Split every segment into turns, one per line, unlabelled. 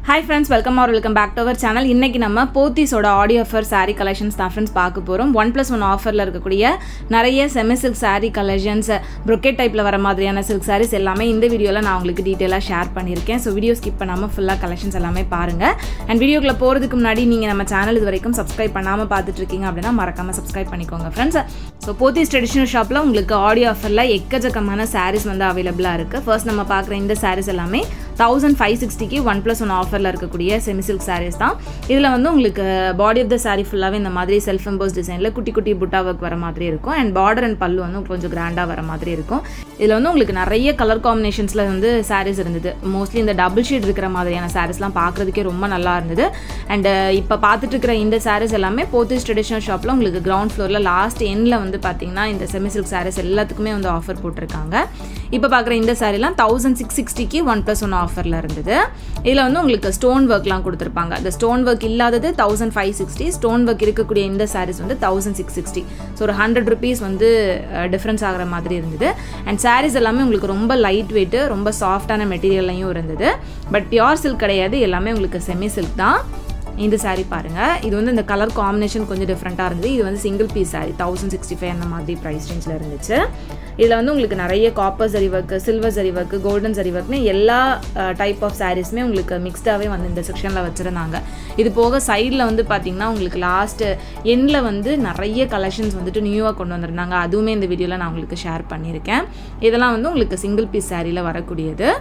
hi friends welcome or welcome back to our channel இன்னைக்கு நம்ம போத்தீஸோட ஆடியோ ஆஃபர் saree கலெக்ஷன்ஸ் தான் ஃப்ரெண்ட்ஸ் பார்க்க போகிறோம் ஒன் ப்ளஸ் ஒன் ஆஃபரில் இருக்கக்கூடிய நிறைய semi silk saree collections brocade டைப்பில் வர மாதிரியான சில்க் sarees எல்லாமே இந்த வீடியோவில் நான் உங்களுக்கு டீட்டெயிலாக ஷேர் பண்ணியிருக்கேன் ஸோ வீடியோ ஸ்கிப் பண்ணாமல் ஃபுல்லாக கலெக்ஷன்ஸ் எல்லாமே பாருங்கள் அண்ட் வீடியோக்குள்ள போகிறதுக்கு முன்னாடி நீங்கள் நம்ம சேனல் இது வரைக்கும் சப்ஸ்கிரைப் பண்ணாமல் பார்த்துட்டு இருக்கீங்க அப்படின்னா மறக்காமல் சப்ஸ்கிரைப் பண்ணிக்கோங்க ஃப்ரெண்ட்ஸ் ஸோ போத்தீஸ் ட்ரெடிஷ்னல் ஷாப்பில் உங்களுக்கு ஆடியோ ஆஃபரில் எக்கச்சக்கமான sarees வந்து அவைலபிளாக இருக்குது ஃபர்ஸ்ட் நம்ம பார்க்குற இந்த sarees எல்லாமே தௌசண்ட் ஃபைவ் சிக்ஸ்டிக்கு ஒன் ப்ளஸ் ஒன் ஆஃபரில் இருக்கக்கூடிய செமி சில்க் sarees தான் இதில் வந்து உங்களுக்கு பாடி ஆஃப் த saree ஃபுல்லாகவே இந்த மாதிரி செல்ஃப் எம்போஸ் டிசைனில் குட்டி குட்டி புட்டா ஒர்க் வர மாதிரி இருக்கும் அண்ட் பார்டர் அண்ட் பல்லு வந்து கொஞ்சம் கிராண்டாக வர மாதிரி இருக்கும் இதில் வந்து உங்களுக்கு நிறைய கலர் காம்பினேஷன்ஸில் வந்து sarees இருந்தது மோஸ்ட்லி இந்த டபுள் ஷீட் இருக்கிற மாதிரியான சாரீஸ்லாம் பார்க்குறதுக்கே ரொம்ப நல்லா இருந்தது அண்ட் இப்போ பார்த்துட்டு இருக்கிற இந்த sarees எல்லாமே போத்தீஸ் ட்ரெடிஷ்னல் ஷாப்பில் உங்களுக்கு கிரவுண்ட் ஃப்ளோரில் லாஸ்ட் எண்டில் வந்து பார்த்தீங்கன்னா இந்த செமி சில்க் sarees எல்லாத்துக்குமே வந்து ஆஃபர் போட்டிருக்காங்க இப்போ பார்க்குற இந்த சாரீலாம் தௌசண்ட் சிக்ஸ் சிக்ஸ்டிக்கு ஒன் ப்ளஸ் ஒன் ஆஃபரில் இருந்தது இதில் வந்து உங்களுக்கு ஸ்டோன் ஒர்க்லாம் கொடுத்துருப்பாங்க இந்த ஸ்டோன் ஒர்க் இல்லாதது thousand five sixty stone work இருக்கக்கூடிய இந்த சாரீஸ் வந்து தௌசண்ட் சிக்ஸ் சிக்ஸ்டி ஸோ ஒரு ஹண்ட்ரட் ருபீஸ் வந்து டிஃப்ரென்ஸ் ஆகிற மாதிரி இருந்தது அண்ட் சாரீஸ் எல்லாமே உங்களுக்கு ரொம்ப லைட் வெயிட்டு ரொம்ப சாஃப்டான மெட்டீரியல்லையும் இருந்தது பட் பியோர் சில்க் கிடையாது எல்லாமே உங்களுக்கு செமி சில்க் தான் இந்த saree பாருங்கள் இது வந்து இந்த கலர் காம்பினேஷன் கொஞ்சம் டிஃப்ரெண்ட்டாக இருந்தது இது வந்து single piece saree thousand sixty five அந்த மாதிரி ப்ரைஸ் ரேஞ்சில் இருந்துச்சு இதில் வந்து உங்களுக்கு நிறைய copper zari work silver zari work golden zari ஒர்க்னு எல்லா டைப் ஆஃப் சாரீஸுமே உங்களுக்கு மிக்ஸ்டாகவே வந்து இந்த செக்ஷனில் வச்சுருந்தாங்க இது போக சைடில் வந்து பார்த்திங்கன்னா உங்களுக்கு லாஸ்ட்டு எண்டில் வந்து நிறைய கலெக்ஷன்ஸ் வந்துட்டு நியூவாக கொண்டு வந்திருந்தாங்க அதுவுமே இந்த வீடியோவில் நான் உங்களுக்கு ஷேர் பண்ணியிருக்கேன் இதெல்லாம் வந்து உங்களுக்கு சிங்கிள் பீஸ் சாரியில் வரக்கூடியது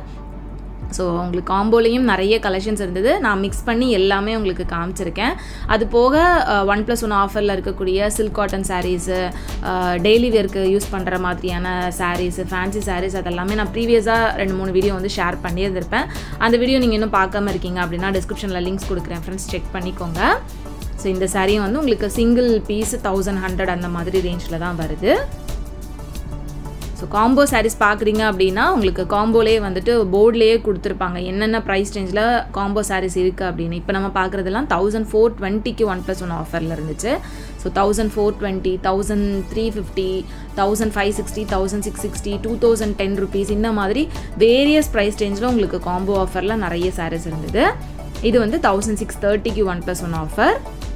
ஸோ உங்களுக்கு காம்போலையும் நிறைய கலெக்ஷன்ஸ் இருந்தது நான் மிக்ஸ் பண்ணி எல்லாமே உங்களுக்கு காமிச்சிருக்கேன் அது போக ஒன் ப்ளஸ் ஒன் ஆஃபரில் இருக்கக்கூடிய சில்க் காட்டன் சாரீஸு டெய்லி வேர்க்கு யூஸ் பண்ணுற மாதிரியான சாரீஸு ஃபேன்சி சாரீஸ் அதெல்லாமே நான் ப்ரீவியஸாக ரெண்டு மூணு வீடியோ வந்து ஷேர் பண்ணியிருந்திருப்பேன் அந்த வீடியோ நீங்கள் இன்னும் பார்க்காம இருக்கீங்க அப்படின்னா டிஸ்கிரிப்ஷனில் லிங்க்ஸ் கொடுக்குறேன் ஃப்ரெண்ட்ஸ் செக் பண்ணிக்கோங்க ஸோ இந்த சாரியும் வந்து உங்களுக்கு சிங்கிள் பீஸ் தௌசண்ட் ஹண்ட்ரட் அந்த மாதிரி ரேஞ்சில் தான் வருது ஸோ காம்போ சாரீஸ் பார்க்குறீங்க அப்படின்னா உங்களுக்கு காம்போலேயே வந்துட்டு போர்ட்லேயே கொடுத்துருப்பாங்க என்னென்ன ப்ரைஸ் ரேஞ்சில் காம்போ சாரீஸ் இருக்குது அப்படின்னு இப்போ நம்ம பார்க்குறதெல்லாம் தௌசண்ட் ஃபோர் டுவெண்ட்டிக்கு ஒன் ப்ளஸ் ஒன் ஆஃபரில் இருந்துச்சு so thousand four twenty thousand three fifty thousand five sixty thousand six sixty two thousand ten rupees இந்த மாதிரி வேரியஸ் ப்ரைஸ் ரேஞ்சில் உங்களுக்கு காம்போ ஆஃபரில் நிறைய சாரீஸ் இருந்தது இது வந்து தௌசண்ட் சிக்ஸ் தேர்ட்டிக்கு one plus one offer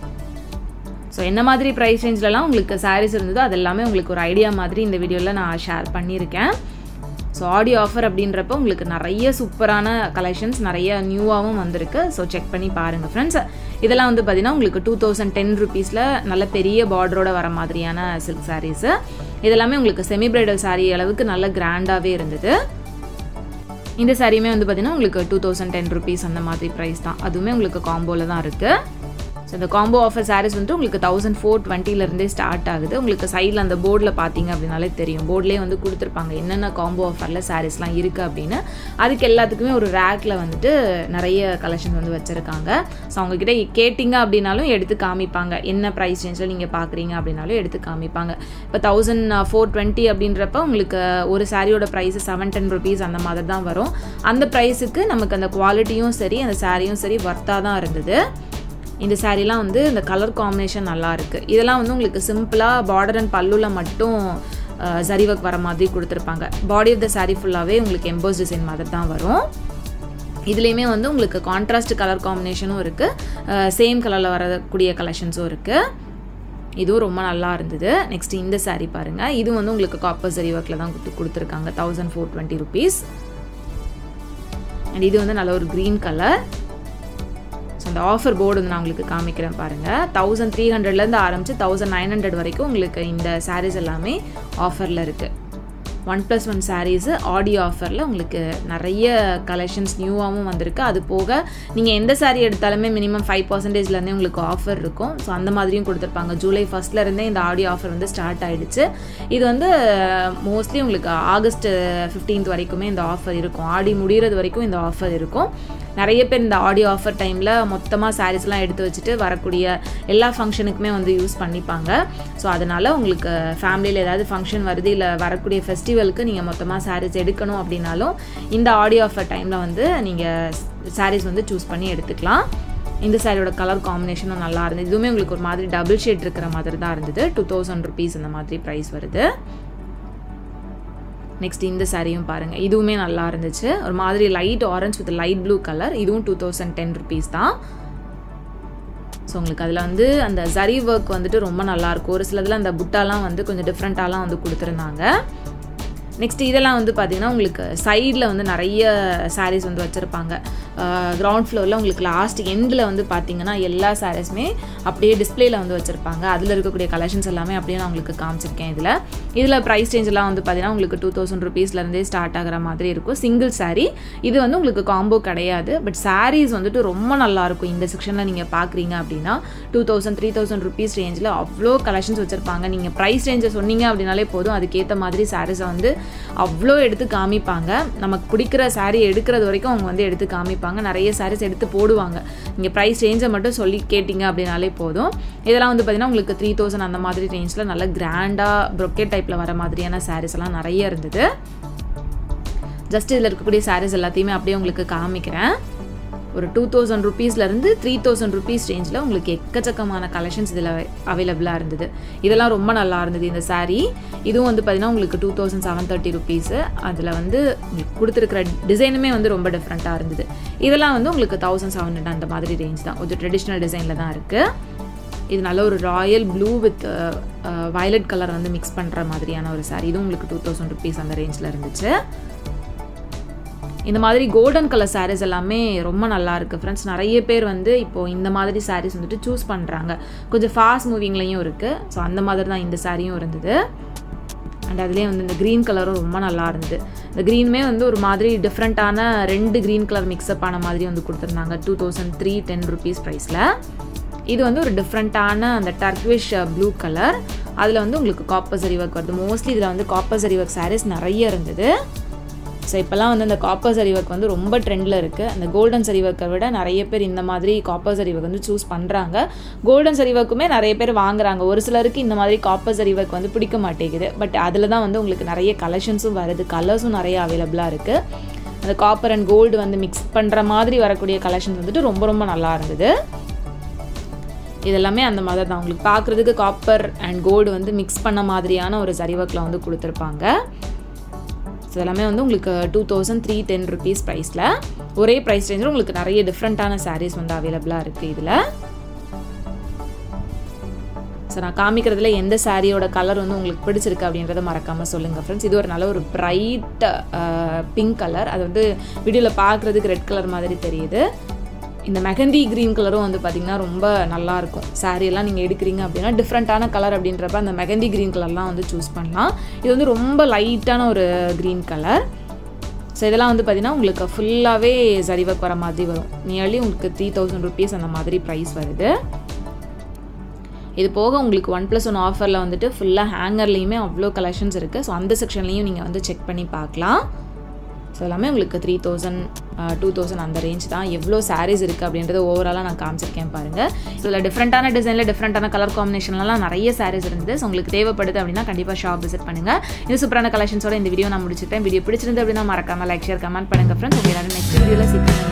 so என்ன மாதிரி ப்ரைஸ் ரேஞ்சிலலாம் உங்களுக்கு சாரீஸ் இருந்ததோ அது எல்லாமே உங்களுக்கு ஒரு ஐடியா மாதிரி இந்த வீடியோவில் நான் ஷேர் பண்ணியிருக்கேன் ஸோ ஆடியோ ஆஃபர் அப்படின்றப்போ உங்களுக்கு நிறைய சூப்பரான கலெக்ஷன்ஸ் நிறைய நியூவாகவும் வந்திருக்கு ஸோ செக் பண்ணி பாருங்கள் ஃப்ரெண்ட்ஸ் இதெல்லாம் வந்து பார்த்திங்கன்னா உங்களுக்கு டூ தௌசண்ட் டென் ருபீஸில் நல்ல பெரிய பார்டரோட வர மாதிரியான சில்க் சாரீஸு இதெல்லாமே உங்களுக்கு செமி பிரைடல் சாரீ அளவுக்கு நல்ல கிராண்டாகவே இருந்தது இந்த சாரியுமே வந்து பார்த்திங்கன்னா உங்களுக்கு டூ தௌசண்ட் டென் ருபீஸ் அந்த மாதிரி ப்ரைஸ் தான் அதுவுமே உங்களுக்கு காம்போவில் தான் இருக்குது ஸோ இந்த காம்போ ஆஃபர் சாரீஸ் வந்துட்டு உங்களுக்கு தௌசண்ட் ஃபோர் டுவெண்ட்டிலேருந்தே ஸ்டார்ட் ஆகுது உங்களுக்கு சைடில் அந்த போர்டில் பார்த்தீங்க அப்படின்னாலே தெரியும் போர்ட்லேயே வந்து கொடுத்துருப்பாங்க என்னென்ன காம்போ ஆஃபரில் சாரீஸ்லாம் இருக்குது அப்படின்னு அதுக்கு எல்லாத்துக்குமே ஒரு ரேக்கில் வந்துட்டு நிறைய கலெக்ஷன் வந்து வச்சுருக்காங்க ஸோ அவங்கக்கிட்ட கேட்டிங்க அப்படின்னாலும் எடுத்து காமிப்பாங்க என்ன ப்ரைஸ் ரேஞ்சில் நீங்கள் பார்க்குறீங்க அப்படின்னாலும் எடுத்து காமிப்பாங்க இப்போ தௌசண்ட் ஃபோர் டுவெண்ட்டி அப்படின்றப்ப உங்களுக்கு ஒரு சாரியோட ப்ரைஸ் செவன் டென் ருபீஸ் அந்த மாதிரி தான் வரும் அந்த ப்ரைஸுக்கு நமக்கு அந்த குவாலிட்டியும் சரி அந்த சாரியும் சரி ஒர்த்தாக தான் இருந்தது இந்த சாரீலாம் வந்து இந்த கலர் காம்பினேஷன் நல்லா இருக்குது இதெல்லாம் வந்து உங்களுக்கு சிம்பிளாக பார்டர் அண்ட் பல்லுவில் மட்டும் சரி ஒர்க் வர மாதிரி கொடுத்துருப்பாங்க பாடி ஆஃப் த சாரீ ஃபுல்லாகவே உங்களுக்கு எம்போஸ் டிசைன் மாதிரி தான் வரும் இதுலேயுமே வந்து உங்களுக்கு கான்ட்ராஸ்ட் கலர் காம்பினேஷனும் இருக்குது சேம் கலரில் வரக்கூடிய கலெக்ஷன்ஸும் இருக்குது இதுவும் ரொம்ப நல்லா இருந்தது நெக்ஸ்ட் இந்த சாரீ பாருங்கள் இது வந்து உங்களுக்கு காப்பர் சரி ஒர்க்கில் தான் கொடுத்து கொடுத்துருக்காங்க thousand four twenty rupees and இது வந்து நல்ல ஒரு க்ரீன் கலர் ஸோ அந்த ஆஃபர் போர்டு வந்து நான் உங்களுக்கு காமிக்கிறேன் பாருங்கள் தௌசண்ட் த்ரீ ஹண்ட்ரட்லேருந்து ஆரம்பித்து தௌசண்ட் நைன் ஹண்ட்ரட் வரைக்கும் உங்களுக்கு இந்த சாரீஸ் எல்லாமே ஆஃபரில் இருக்குது ஒன் ப்ளஸ் ஒன் சாரீஸு ஆடியோ ஆஃபரில் உங்களுக்கு நிறைய கலெக்ஷன்ஸ் நியூவாகவும் வந்திருக்கு அது போக நீங்கள் எந்த சாரீ எடுத்தாலுமே மினிமம் ஃபைவ் பர்சன்டேஜ்லேருந்தே உங்களுக்கு ஆஃபர் இருக்கும் ஸோ அந்த மாதிரியும் கொடுத்துருப்பாங்க ஜூலை ஃபஸ்ட்லேருந்தே இந்த ஆடியோ ஆஃபர் வந்து ஸ்டார்ட் ஆகிடுச்சு இது வந்து மோஸ்ட்லி உங்களுக்கு ஆகஸ்ட் ஃபிஃப்டீன்த் வரைக்குமே இந்த ஆஃபர் இருக்கும் ஆடி முடிகிறது வரைக்கும் இந்த ஆஃபர் இருக்கும் நிறைய பேர் இந்த ஆடியோ ஆஃபர் டைமில் மொத்தமாக சாரீஸ்லாம் எடுத்து வச்சுட்டு வரக்கூடிய எல்லா ஃபங்க்ஷனுக்குமே வந்து யூஸ் பண்ணிப்பாங்க ஸோ அதனால் உங்களுக்கு ஃபேமிலியில் ஏதாவது ஃபங்க்ஷன் வருது இல்லை வரக்கூடிய ஃபெஸ்டிவலுக்கு நீங்கள் மொத்தமாக சாரீஸ் எடுக்கணும் அப்படின்னாலும் இந்த ஆடியோ ஆஃபர் டைமில் வந்து நீங்கள் சாரீஸ் வந்து சூஸ் பண்ணி எடுத்துக்கலாம் இந்த சாரியோட கலர் காம்பினேஷனும் நல்லா இருந்தது இதுவுமே உங்களுக்கு ஒரு மாதிரி டபுள் ஷேட் இருக்கிற மாதிரி தான் இருந்தது டூ தௌசண்ட் ருபீஸ் இந்த மாதிரி ப்ரைஸ் வருது நெக்ஸ்ட் இந்த சாரியும் பாருங்கள் இதுவுமே நல்லா இருந்துச்சு ஒரு மாதிரி light orange with light blue colour இதுவும் டூ தௌசண்ட் டென் ருபீஸ் தான் ஸோ உங்களுக்கு அதில் வந்து அந்த ஜரி ஒர்க் வந்துட்டு ரொம்ப நல்லாயிருக்கும் ஒரு சிலதில் அந்த புட்டாலாம் வந்து கொஞ்சம் டிஃப்ரெண்ட்டாலாம் வந்து கொடுத்துருந்தாங்க நெக்ஸ்ட் இதெல்லாம் வந்து பார்த்திங்கன்னா உங்களுக்கு சைடில் வந்து நிறைய சாரீஸ் வந்து வச்சுருப்பாங்க கிரவுண்ட் ஃப்ளோரில் உங்களுக்கு லாஸ்ட் எண்டில் வந்து பார்த்தீங்கன்னா எல்லா சாரீஸுமே அப்படியே டிஸ்பிளேயில் வந்து வச்சுருப்பாங்க அதில் இருக்கக்கூடிய கலெக்ஷன்ஸ் எல்லாமே அப்படியே நான் உங்களுக்கு காமிச்சிருக்கேன் இதில் இதில் ப்ரைஸ் ரேஞ்செல்லாம் வந்து பார்த்தீங்கன்னா உங்களுக்கு டூ தௌசண்ட் ருபீஸ்லேருந்தே ஸ்டார்ட் ஆகிற மாதிரி இருக்கும் சிங்கிள் சாரீ இது வந்து உங்களுக்கு காம்போ கிடையாது பட் சாரீஸ் வந்துட்டு ரொம்ப நல்லாயிருக்கும் இந்த செக்ஷனில் நீங்கள் பார்க்குறீங்க அப்படின்னா two thousand three thousand rupees ரேஞ்சில் அவ்வளோ கலெக்ஷன்ஸ் வச்சுருப்பாங்க நீங்கள் ப்ரைஸ் ரேஞ்சை சொன்னீங்க அப்படின்னாலே போதும் அதுக்கேற்ற மாதிரி சாரீஸை வந்து அவ்வளோ எடுத்து காமிப்பாங்க நமக்கு பிடிக்கிற சாரீ எடுக்கிறது வரைக்கும் அவங்க வந்து எடுத்து காமிப்பாங்க நிறைய சாரீஸ் எடுத்து போடுவாங்க நீங்கள் ப்ரைஸ் ரேஞ்சை மட்டும் சொல்லி கேட்டிங்க அப்படின்னாலே போதும் இதெல்லாம் வந்து பார்த்திங்கன்னா உங்களுக்கு த்ரீ தௌசண்ட் அந்த மாதிரி ரேஞ்சில் நல்ல கிராண்டாக ப்ரொக்கெட் டைப்பில் வர மாதிரியான சாரீஸ் எல்லாம் நிறைய இருந்தது ஜஸ்ட் இதில் இருக்கக்கூடிய சாரீஸ் எல்லாத்தையுமே அப்படியே உங்களுக்கு காமிக்கிறேன் ஒரு டூ தௌசண்ட் ருபீஸ்லேருந்து த்ரீ தௌசண்ட் ருபீஸ் ரேஞ்சில் உங்களுக்கு எக்கச்சக்கமான கலெக்ஷன்ஸ் இதில் அவைலபிளாக இருந்தது இதெல்லாம் ரொம்ப நல்லா இருந்தது இந்த சாரீ இதுவும் வந்து பார்த்திங்கன்னா உங்களுக்கு two thousand seven thirty rupees அதில் வந்து உங்களுக்கு கொடுத்துருக்கிற டிசைனுமே வந்து ரொம்ப டிஃப்ரெண்ட்டாக இருந்தது இதெல்லாம் வந்து உங்களுக்கு தௌசண்ட் செவன் ஹண்ட்ரட் அந்த மாதிரி ரேஞ்ச் தான் கொஞ்சம் ட்ரெடிஷ்னல் டிசைனில் தான் இருக்குது இது நல்ல ஒரு royal blue with violet colour வந்து மிக்ஸ் பண்ணுற மாதிரியான ஒரு சாரீ இதுவும் உங்களுக்கு டூ தௌசண்ட் ருபீஸ் அந்த ரேஞ்சில் இருந்துச்சு இந்த மாதிரி கோல்டன் கலர் சாரீஸ் எல்லாமே ரொம்ப நல்லா இருக்குது ஃப்ரெண்ட்ஸ் நிறைய பேர் வந்து இப்போது இந்த மாதிரி சாரீஸ் வந்துட்டு சூஸ் பண்ணுறாங்க கொஞ்சம் ஃபாஸ்ட் மூவிங்லேயும் இருக்குது ஸோ அந்த மாதிரி தான் இந்த சாரியும் இருந்தது அண்ட் அதுலேயே வந்து இந்த க்ரீன் கலரும் ரொம்ப நல்லா இருந்தது இந்த க்ரீனுமே வந்து ஒரு மாதிரி டிஃப்ரெண்ட்டான ரெண்டு க்ரீன் கலர் மிக்ஸ்அப் ஆன மாதிரி வந்து கொடுத்துருந்தாங்க two thousand three ten rupees ப்ரைஸில் இது வந்து ஒரு டிஃப்ரெண்ட்டான அந்த டர்க்விஷ் ப்ளூ கலர் அதில் வந்து உங்களுக்கு காப்பர் சரி ஒர்க் வருது மோஸ்ட்லி இதில் வந்து காப்பர் சரி ஒர்க் சாரீஸ் நிறைய இருந்தது ஸோ இப்போல்லாம் வந்து அந்த காப்பர் சரி ஒர்க் வந்து ரொம்ப ட்ரெண்டில் இருக்குது அந்த கோல்டன் சரி ஒர்க்கை விட நிறைய பேர் இந்த மாதிரி காப்பர் சரி ஒர்க் வந்து சூஸ் பண்ணுறாங்க கோல்டன் சரி ஒர்க்குமே நிறைய பேர் வாங்குறாங்க ஒரு சிலருக்கு இந்த மாதிரி காப்பர் சரி ஒர்க் வந்து பிடிக்க மாட்டேங்குது பட் அதில் தான் வந்து உங்களுக்கு நிறைய கலெக்ஷன்ஸும் வருது கலர்ஸும் நிறைய அவைலபிளாக இருக்குது அந்த காப்பர் அண்ட் கோல்டு வந்து மிக்ஸ் பண்ணுற மாதிரி வரக்கூடிய கலெக்ஷன்ஸ் வந்துட்டு ரொம்ப ரொம்ப நல்லா இருந்தது இதெல்லாமே அந்த மாதிரி தான் உங்களுக்கு பார்க்குறதுக்கு காப்பர் அண்ட் கோல்டு வந்து மிக்ஸ் பண்ண மாதிரியான ஒரு சரி ஒர்க்கில் வந்து கொடுத்துருப்பாங்க ஸோ எல்லாமே வந்து உங்களுக்கு two thousand three ten rupees ப்ரைஸில் ஒரே ப்ரைஸ் ரேஞ்சில் உங்களுக்கு நிறைய டிஃப்ரெண்ட்டான சாரீஸ் வந்து அவைலபிளாக இருக்குது இதில் ஸோ நான் காமிக்கிறதுல எந்த சாரியோட கலர் வந்து உங்களுக்கு பிடிச்சிருக்கு அப்படின்றத மறக்காமல் சொல்லுங்கள் ஃப்ரெண்ட்ஸ் இது ஒரு நல்ல ஒரு ப்ரைட் பிங்க் கலர் அது வந்து வீடியோவில் பார்க்குறதுக்கு ரெட் கலர் மாதிரி தெரியுது இந்த மெஹந்தி க்ரீன் கலரும் வந்து பார்த்திங்கன்னா ரொம்ப நல்லாயிருக்கும் சாரியெல்லாம் நீங்கள் எடுக்கிறீங்க அப்படின்னா டிஃப்ரெண்ட்டான கலர் அப்படின்றப்ப அந்த மெஹந்தி க்ரீன் கலர்லாம் வந்து சூஸ் பண்ணலாம் இது வந்து ரொம்ப லைட்டான ஒரு க்ரீன் கலர் ஸோ இதெல்லாம் வந்து பார்த்திங்கன்னா உங்களுக்கு ஃபுல்லாகவே சரிவக் வர மாதிரி வரும் நியர்லி உங்களுக்கு த்ரீ தௌசண்ட் ருபீஸ் அந்த மாதிரி ப்ரைஸ் வருது இது போக உங்களுக்கு ஒன் ப்ளஸ் ஒன் ஆஃபரில் வந்துட்டு ஃபுல்லாக ஹேங்கர்லேயுமே அவ்வளோ கலெக்ஷன்ஸ் இருக்குது ஸோ அந்த செக்ஷன்லேயும் நீங்கள் வந்து செக் பண்ணி பார்க்கலாம் ஸோ எல்லாமே உங்களுக்கு த்ரீ தௌசண்ட் டூ தௌசண்ட் அந்த ரேஞ்ச் தான் எவ்வளோ சாரீஸ் இருக்குது அப்படின்றது ஓவராலாக நான் காமிச்சிருக்கேன் பாருங்கள் இதில் டிஃப்ரெண்ட்டான டிசைனில் டிஃப்ரெண்ட்டான கலர் காம்பினேஷன்லாம் நிறைய சாரீஸ் இருந்தது ஸோ உங்களுக்கு தேவைப்படுது அப்படின்னா கண்டிப்பாக ஷாப் விசிட் பண்ணுங்கள் இது சூப்பரான கலெக்ஷன்ஸோட இந்த வீடியோ நான் முடிச்சிட்டேன் வீடியோ பிடிச்சிருந்து அப்படின்னா மறக்காமல் லைக் ஷேர் கமெண்ட் பண்ணுங்கள் ஃப்ரெண்ட்ஸ் உங்கள் எல்லாரும் நெக்ஸ்ட் வீடியோவில் சீக்கிரம்